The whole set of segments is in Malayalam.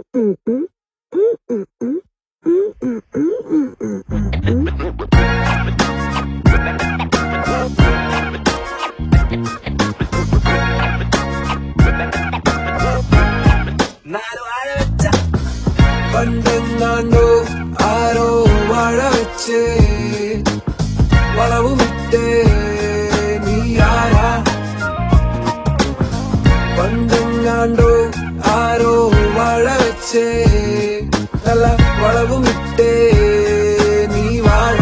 പണ്ടെങ്ങാണ്ടോ ആരോ വാഴ വെച്ച് വളവുമിട്ട് നീ ആരാ പണ്ടെങ്ങാണ്ടോ ആരോ വാഴ വെച്ച് നല്ല വളവുമിട്ട് നീ വാഴ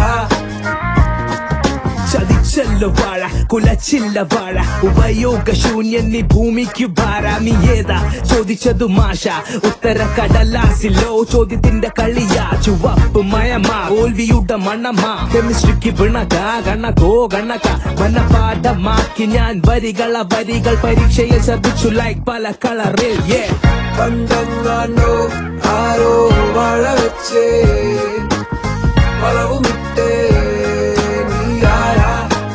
ചതിച്ചല്ല വാഴ കുലച്ചില്ല വാഴ ഉപയോഗശൂന്യൻ നീ ഭൂമിക്ക് ഭാര നീ ഏതാ ചോദിച്ചതു മാഷ ഉത്തര കടലാസിലോ ചോദ്യത്തിന്റെ കളിയാ ചുവപ്പ് മയമാ തോൽവിയുടെ മണമാ കെമിസ്ട്രിക്ക് പിണക കണക്കോ കണക്ക മനപാഠമാക്കി ഞാൻ വരികള വരികൾ പരീക്ഷയെ ശ്രദ്ധിച്ചു ലൈക്ക് പല കളറിൽ ഏ പണ്ടെങ്ങാണ്ടോ ആരോ വാഴ വെച്ച് വളവുമിട്ട് നീ ആരാ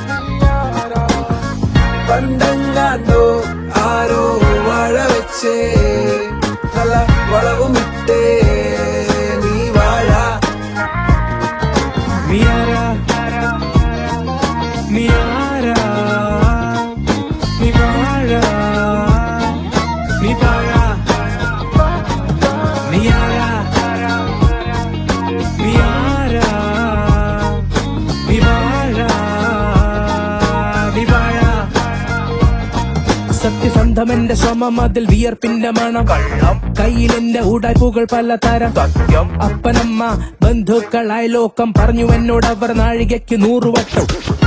പണ്ടെങ്ങാണ്ടോ ആരോ വാഴ വെച്ച് നല്ല വളവുമിട്ട് നീ വാഴ Miara, Miara, mi para, mi para, Miara, Miara, mi para, mi para. സത്യസന്ധം എന്റെ ശ്രമം അതിൽ വിയർപ്പിന്റെ മണം കയ്യിൽ എന്റെ ഉടായ്പുകൾ പലതരം സത്യം അപ്പനമ്മ ബന്ധുക്കൾ അയലോക്കം പറഞ്ഞു എന്നോട് അവർ നാഴികയ്ക്ക് നൂറുവട്ടം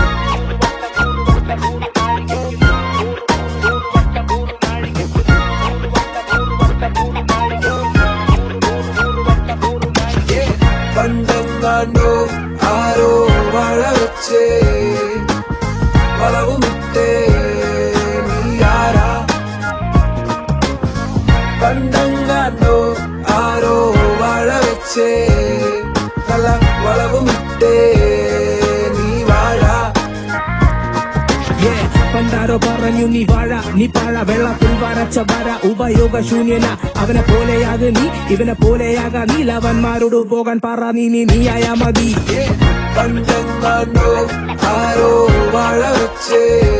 പണ്ടെങ്ങാണ്ടോ ആരോ വാഴ വെച്ച് വളവുമിട്ട് നീ ആരാ പണ്ടെങ്ങാണ്ടോ ആരോ വാഴ വെച്ച് നല്ല വളവുമിട്ട് നീ വാഴ Yeah, പണ്ടാരോ പറഞ്ഞു നീ വാഴ നീ പാഴ വെള്ളത്തിൽ വരച്ച വര ഉപയോഗശൂന്യന അവനെ പോലെയാക നീ ഇവനെ പോലെയാക നീലവന്മാരോട് പോകാൻ പറ നീ നീ നീയായ മതി പണ്ടെങ്ങാണ്ടോ ആരോ വാഴ വെച്ച്